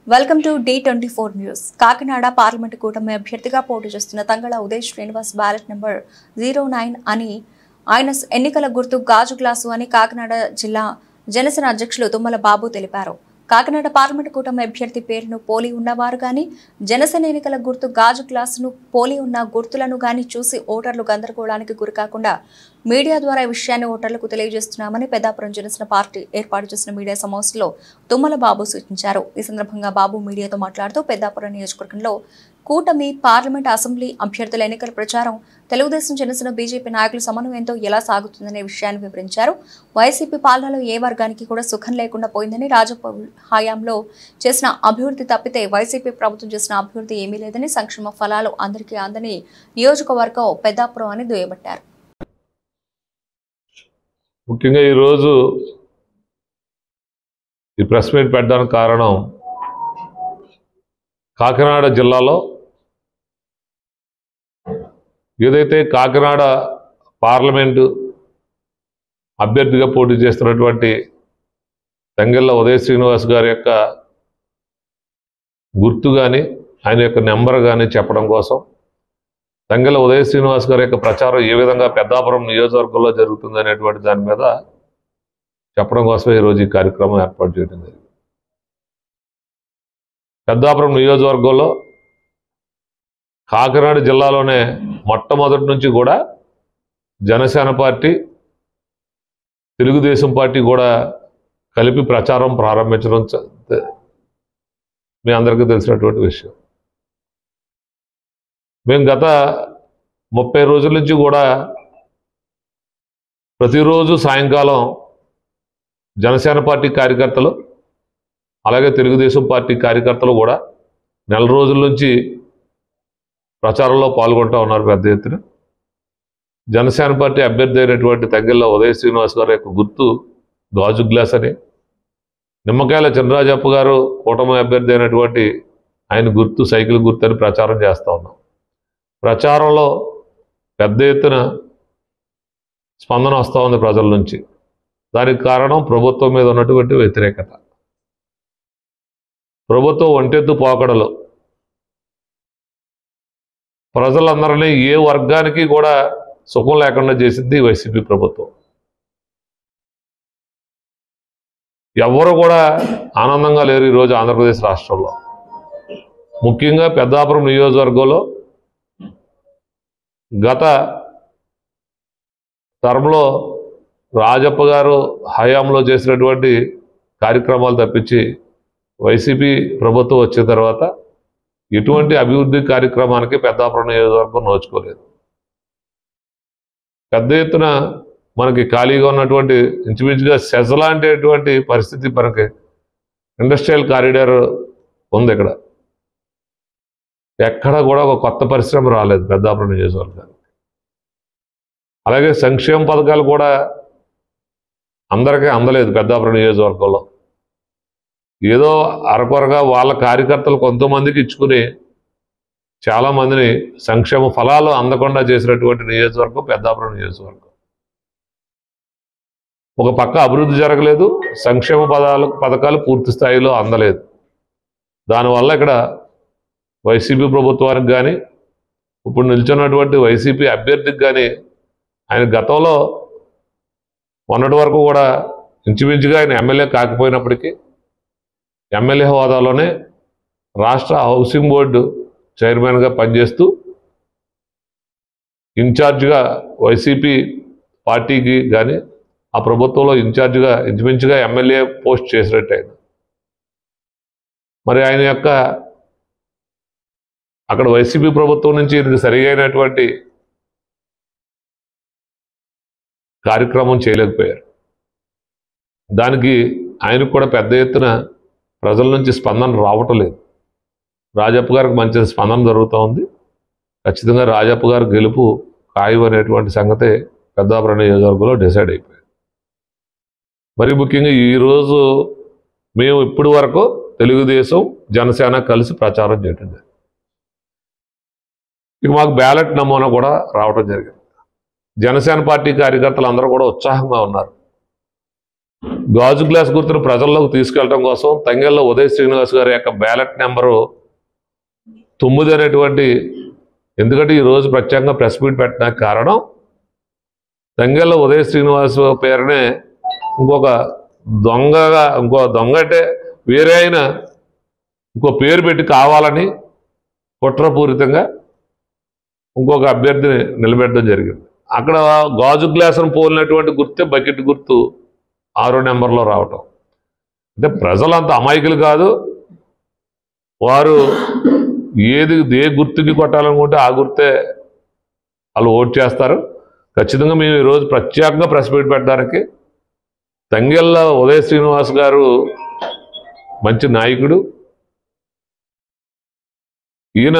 welcome to the twenty four news Kakinada parliament కూటమి అభ్యర్థిగా పోటీ చేస్తున్న Tangella Uday Srinivas ballot number zero nine అని ఆయన ఎన్నికల గుర్తు గాజు గ్లాసు అని కాకినాడ జిల్లా జనసేన అధ్యక్షులు తుమ్మల బాబు తెలిపారు కాకినాడ పార్లమెంటు కూటమి అభ్యర్థి పేరును పోలి ఉన్నవారు గాని జనసేన ఎన్నికల గుర్తు గాజు గ్లాసును పోలి ఉన్న గుర్తులను గాని చూసి ఓటర్లు గందరగోళానికి గురికాకుండా మీడియా ద్వారా ఈ విషయాన్ని ఓటర్లకు తెలియజేస్తున్నామని పెద్దాపురం జనసేన పార్టీ ఏర్పాటు చేసిన మీడియా సమావేశంలో తుమ్మల బాబు సూచించారు ఈ సందర్భంగా బాబు మీడియాతో మాట్లాడుతూ పెద్దాపురం నియోజకవర్గంలో కూటమి పార్లమెంట్ అసెంబ్లీ అభ్యర్థుల ఎన్నికల ప్రచారం తెలుగుదేశం జనసేన బీజేపీ నాయకుల సమన్వయంతో ఎలా సాగుతుందనే విషయాన్ని వివరించారు వైసీపీ పాలనలో ఏ వర్గానికి కూడా సుఖం లేకుండా పోయిందని రాజప్ప హయాంలో చేసిన అభివృద్ధి తప్పితే వైసీపీ ప్రభుత్వం చేసిన అభివృద్ధి ఏమీ లేదని సంక్షేమ ఫలాలు అందరికీ అందని నియోజకవర్గం పెద్దాపురం అని దుయ్యబట్టారు ముఖ్యంగా ఈరోజు ఈ ప్రెస్ మీట్ పెట్టడానికి కారణం కాకినాడ జిల్లాలో ఏదైతే కాకినాడ పార్లమెంటు అభ్యర్థిగా పోటీ చేస్తున్నటువంటి తంగెళ్ళ ఉదయ శ్రీనివాస్ గారి యొక్క గుర్తు కానీ ఆయన యొక్క నెంబర్ కానీ చెప్పడం కోసం తంగెల ఉదయ శ్రీనివాస్ గారి యొక్క ప్రచారం ఏ విధంగా పెద్దాపురం నియోజకవర్గంలో జరుగుతుంది అనేటువంటి దాని మీద చెప్పడం కోసమే ఈరోజు ఈ కార్యక్రమం ఏర్పాటు చేయడం జరిగింది పెద్దాపురం నియోజకవర్గంలో కాకినాడ జిల్లాలోనే మొట్టమొదటి నుంచి కూడా జనసేన పార్టీ తెలుగుదేశం పార్టీ కూడా కలిపి ప్రచారం ప్రారంభించడం చ- మీ అందరికీ తెలిసినటువంటి విషయం మేము గత ముప్పై రోజుల నుంచి కూడా ప్రతిరోజు సాయంకాలం జనసేన పార్టీ కార్యకర్తలు అలాగే తెలుగుదేశం పార్టీ కార్యకర్తలు కూడా నెల రోజుల నుంచి ప్రచారంలో పాల్గొంటూ ఉన్నారు పెద్ద ఎత్తున జనసేన పార్టీ అభ్యర్థి అయినటువంటి తగ్గెల్ల ఉదయ శ్రీనివాస్ గారి యొక్క గుర్తు గాజు గ్లాస్ అని నిమ్మకాయల చంద్రరాజప్ప గారు కూటమి అభ్యర్థి అయినటువంటి ఆయన గుర్తు సైకిల్ గుర్తు అని ప్రచారం చేస్తూ ఉన్నాం ప్రచారంలో పెద్ద ఎత్తున స్పందన వస్తూ ఉంది ప్రజల నుంచి దానికి కారణం ప్రభుత్వం మీద ఉన్నటువంటి వ్యతిరేకత ప్రభుత్వం ఒంటెత్తు పోకడలు ప్రజలందరినీ ఏ వర్గానికి కూడా సుఖం లేకుండా చేసింది వైసీపీ ప్రభుత్వం ఎవరు కూడా ఆనందంగా లేరు ఈరోజు ఆంధ్రప్రదేశ్ రాష్ట్రంలో ముఖ్యంగా పెద్దాపురం నియోజకవర్గంలో గత తరంలో రాజప్ప గారు హయాంలో చేసినటువంటి కార్యక్రమాలు తప్పించి వైసీపీ ప్రభుత్వం వచ్చిన తర్వాత ఎటువంటి అభివృద్ధి కార్యక్రమానికి పెద్దాపురం నియోజకవర్గం నోచుకోలేదు పెద్ద ఎత్తున మనకి ఖాళీగా ఉన్నటువంటి ఇంచుమించుగా సెజ్ లాంటిటువంటి పరిస్థితి మనకి ఇండస్ట్రియల్ కారిడార్ ఉంది ఇక్కడ ఎక్కడ కూడా ఒక కొత్త పరిశ్రమ రాలేదు పెద్దాపురం నియోజకవర్గానికి అలాగే సంక్షేమ పథకాలు కూడా అందరికీ అందలేదు పెద్దాపురం నియోజకవర్గంలో ఏదో అరకొరగా వాళ్ళ కార్యకర్తలు కొంతమందికి ఇచ్చుకుని చాలామందిని సంక్షేమ ఫలాలు అందకుండా చేసినటువంటి నియోజకవర్గం పెద్దాపురం నియోజకవర్గం ఒక పక్క అభివృద్ధి జరగలేదు సంక్షేమ పదాలు పథకాలు పూర్తి స్థాయిలో అందలేదు దానివల్ల ఇక్కడ వైసీపీ ప్రభుత్వానికి కానీ ఇప్పుడు నిల్చున్నటువంటి వైసీపీ అభ్యర్థికి కానీ ఆయన గతంలో మొన్నటి వరకు కూడా ఇంచుమించుగా ఆయన ఎమ్మెల్యే కాకపోయినప్పటికీ ఎమ్మెల్యే హోదాలోనే రాష్ట్ర హౌసింగ్ బోర్డు చైర్మన్గా పనిచేస్తూ ఇన్ఛార్జ్గా వైసీపీ పార్టీకి కానీ ఆ ప్రభుత్వంలో ఇన్ఛార్జ్గా ఇంచుమించుగా ఎమ్మెల్యే పోస్ట్ చేసినట్టు ఆయన మరి ఆయన యొక్క అక్కడ వైసీపీ ప్రభుత్వం నుంచి ఈయనకి సరిగైనటువంటి కార్యక్రమం చేయలేకపోయారు దానికి ఆయనకు కూడా పెద్ద ఎత్తున ప్రజల నుంచి స్పందన రావటం లేదు రాజప్ప గారికి మంచి స్పందన జరుగుతూ ఉంది ఖచ్చితంగా రాజప్ప గారు గెలుపు ఖాయం అనేటువంటి సంగతే పెద్దాపురం నియోజకవర్గంలో డిసైడ్ అయిపోయింది మరి ముఖ్యంగా ఈరోజు మేము ఇప్పటి వరకు తెలుగుదేశం జనసేన కలిసి ప్రచారం చేయటం జరిగింది ఇక మాకు బ్యాలెట్ నమూనా కూడా రావటం జరిగింది జనసేన పార్టీ కార్యకర్తలు అందరూ కూడా ఉత్సాహంగా ఉన్నారు గాజు గ్లాస్ గుర్తును ప్రజల్లోకి తీసుకెళ్ళడం కోసం తంగెళ్ళ ఉదయ్ శ్రీనివాస్ గారి యొక్క బ్యాలెట్ నెంబరు తొమ్మిది అనేటువంటి ఎందుకంటే ఈరోజు ప్రత్యేకంగా ప్రెస్ మీట్ పెట్టడానికి కారణం తంగెళ్ళ ఉదయ్ శ్రీనివాస్ పేరునే ఇంకొక దొంగగా ఇంకో దొంగ అంటే వేరే అయిన ఇంకో పేరు పెట్టి కావాలని కుట్రపూరితంగా ఇంకొక అభ్యర్థిని నిలబెట్టడం జరిగింది అక్కడ గాజు గ్లాసును పోలినటువంటి గుర్తే బకెట్ గుర్తు ఆరో నెంబర్లో రావటం అంటే ప్రజలు అంత అమాయకులు కాదు వారు ఏది ఏ గుర్తుకి కొట్టాలనుకుంటే ఆ గుర్తే వాళ్ళు ఓట్ చేస్తారు ఖచ్చితంగా మేము ఈరోజు ప్రత్యేకంగా ప్రెస్ మీట్ పెట్టడానికి తంగెళ్ళ ఉదయ శ్రీనివాస్ గారు మంచి నాయకుడు ఈయన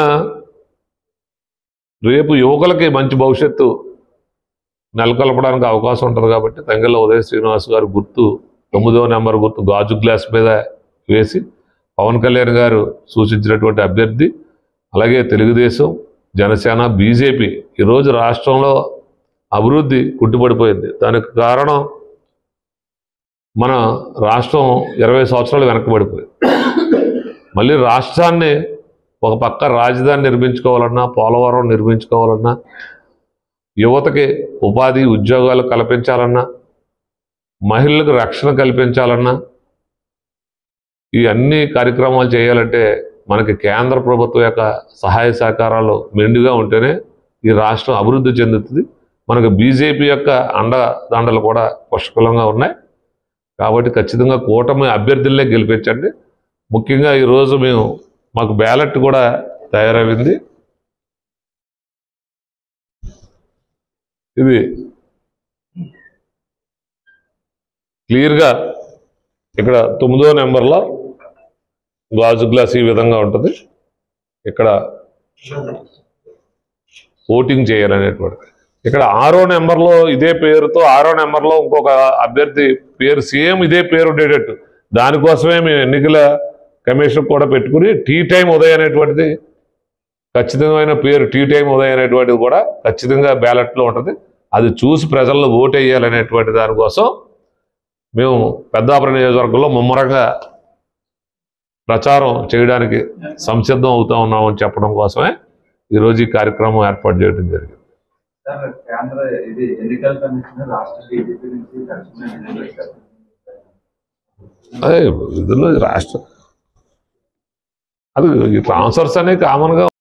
రేపు యువకులకి మంచి భవిష్యత్తు నెలకొల్పడానికి అవకాశం ఉంటుంది కాబట్టి తంగెళ్ళ ఉదయ శ్రీనివాస్ గారు గుర్తు తొమ్మిదవ నెంబర్ గుర్తు గాజు గ్లాస్ మీద వేసి పవన్ కళ్యాణ్ గారు సూచించినటువంటి అభ్యర్థి అలాగే తెలుగుదేశం జనసేన బీజేపీ ఈరోజు రాష్ట్రంలో అభివృద్ధి కుట్టుపడిపోయింది దానికి కారణం మన రాష్ట్రం ఇరవై సంవత్సరాలు వెనకబడిపోయింది మళ్ళీ రాష్ట్రాన్ని ఒక పక్క రాజధాని నిర్మించుకోవాలన్నా పోలవరం నిర్మించుకోవాలన్నా యువతకి ఉపాధి ఉద్యోగాలు కల్పించాలన్నా మహిళలకు రక్షణ కల్పించాలన్నా ఈ అన్ని కార్యక్రమాలు చేయాలంటే మనకి కేంద్ర ప్రభుత్వం యొక్క సహాయ సహకారాలు మెండుగా ఉంటేనే ఈ రాష్ట్రం అభివృద్ధి చెందుతుంది మనకు బీజేపీ యొక్క అండదండలు కూడా పుష్కలంగా ఉన్నాయి కాబట్టి ఖచ్చితంగా కూటమి అభ్యర్థులనే గెలిపించండి ముఖ్యంగా ఈరోజు మేము మాకు బ్యాలెట్ కూడా తయారైంది ఇది క్లియర్గా ఇక్కడ తొమ్మిదో నెంబర్లో గాజు గ్లాస్ ఈ విధంగా ఉంటుంది ఇక్కడ ఓటింగ్ చేయాలనేటువంటిది ఇక్కడ ఆరో నెంబర్లో ఇదే పేరుతో ఆరో నెంబర్లో ఇంకొక అభ్యర్థి పేరు సేమ్ ఇదే పేరు ఉండేటట్టు దానికోసమే మేము ఎన్నికల కమిషన్ కూడా పెట్టుకుని టీ టైం ఉదయం అనేటువంటిది ఖచ్చితమైన పేరు టీ టైం ఉదయం అనేటువంటిది కూడా ఖచ్చితంగా బ్యాలెట్లో ఉంటుంది అది చూసి ప్రజల్లో ఓటు వేయాలనేటువంటి దానికోసం మేము పెద్దాపురం నియోజకవర్గంలో ముమ్మరంగా ప్రచారం చేయడానికి సంసిద్ధం అవుతా ఉన్నామని చెప్పడం కోసమే ఈరోజు ఈ కార్యక్రమం ఏర్పాటు చేయడం జరిగింది సార్ కేంద్ర ఇది ఎన్నికల కమిషన్ రాష్ట్ర టీడీపీ నుంచి తక్షణ నిలబెట్టారు అదే ఇందులో రాష్ట్ర అది ఈ ట్రాన్స్ఫర్స్ అనేవి కామన్గా